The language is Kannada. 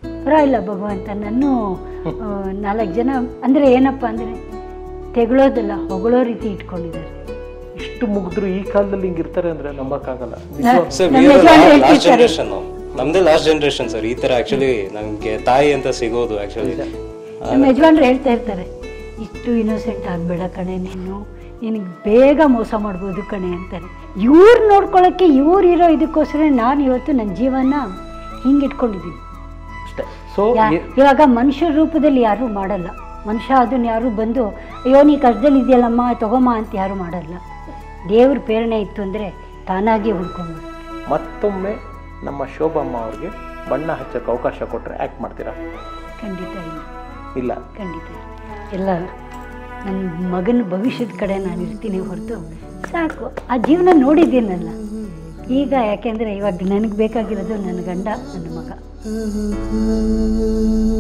ಪರವಾಗಿಲ್ಲ ಭಗವಂತ ನಾನು ನಾಲ್ಕು ಜನ ಅಂದರೆ ಏನಪ್ಪ ಅಂದರೆ ತೆಗಳೋದಲ್ಲ ಹೊಗಳೋ ರೀತಿ ಇಟ್ಕೊಂಡಿದ್ದಾರೆ ಇಷ್ಟು ಮುಗಿದ್ರು ಈ ಕಾಲದಲ್ಲಿ ಹಿಂಗಿರ್ತಾರೆ ಅಂದ್ರೆ ನಂಬಕ್ಕಾಗಲ್ಲ ಸರ್ ನಮ್ಮ ಯಜಮಾನ್ರು ಲಾಸ್ಟ್ ಹೇಳ್ತಿರ್ತಾರೆ. ಜನರೇಷನ್ ನಮ್ದೇ ಲಾಸ್ಟ್ ಜನರೇಷನ್ ಸರ್ ಈ ತರ ಆಕ್ಚುಲಿ ನಮ್ಗೆ ತಾಯಿ ಅಂತ ಸಿಗೋದು ಆಕ್ಚುಲಿ ನಮ್ಮ ಯಜಮಾನ್ರು ಹೇಳ್ತಾ ಇರ್ತಾರೆ ಇಷ್ಟು ಇನ್ನೋಸೆಂಟ್ ಆಗಬೇಡ ಕಣೆ ನೀನು ನಿನಗೆ ಬೇಗ ಮೋಸ ಮಾಡ್ಬೋದು ಕಣೆ ಅಂತಾರೆ ಇವ್ರು ನೋಡ್ಕೊಳ್ಳೋಕ್ಕೆ ಇವ್ರು ಇರೋ ಇದಕ್ಕೋಸ್ಕರ ನಾನು ಇವತ್ತು ನನ್ನ ಜೀವನ ಹಿಂಗೆ ಇಟ್ಕೊಂಡಿದ್ದೀನಿ ಅಷ್ಟೇ ಸೊ ಯಾ- ಇವಾಗ ಮನುಷ್ಯ ರೂಪದಲ್ಲಿ ಯಾರೂ ಮಾಡಲ್ಲ ಮನುಷ್ಯ ಅದನ್ನ ಯಾರು ಬಂದು ಅಯ್ಯೋ ನೀ ಕಷ್ಟದಲ್ಲಿ ಇದೆಯಲ್ಲಮ್ಮ ತಗೊಮ್ಮ ಅಂತ ಯಾರು ಮಾಡಲ್ಲ ದೇವ್ರ ಪ್ರೇರಣೆ ಇತ್ತು ಅಂದರೆ ತಾನಾಗಿ ಹುಡ್ಕೊಂಡು ಮತ್ತೊಮ್ಮೆ ನಮ್ಮ ಶೋಭಮ್ಮ ಅವ್ರಿಗೆ ಬಣ್ಣ ಹಚ್ಚಕ್ಕೆ ಅವಕಾಶ ಕೊಟ್ಟರೆ ಆ್ಯಕ್ಟ್ ಮಾಡ್ತೀರಾ ಖಂಡಿತ ಇಲ್ಲ ಇಲ್ಲ ಖಂಡಿತ ಇಲ್ಲ. ಎಲ್ಲ ನನ್ನ ಮಗನ ಭವಿಷ್ಯದ ಕಡೆ ನಾನು ಇರ್ತೀನಿ ಹೊರತು ಸಾಕು ಆ ಜೀವನ ನೋಡಿದ್ದೀನಲ್ಲ ಈಗ ಯಾಕೆಂದರೆ ಇವಾಗ ನನಗೆ ಬೇಕಾಗಿರೋದು ನನ್ನ ಗಂಡ ನನ್ನ ಮಗ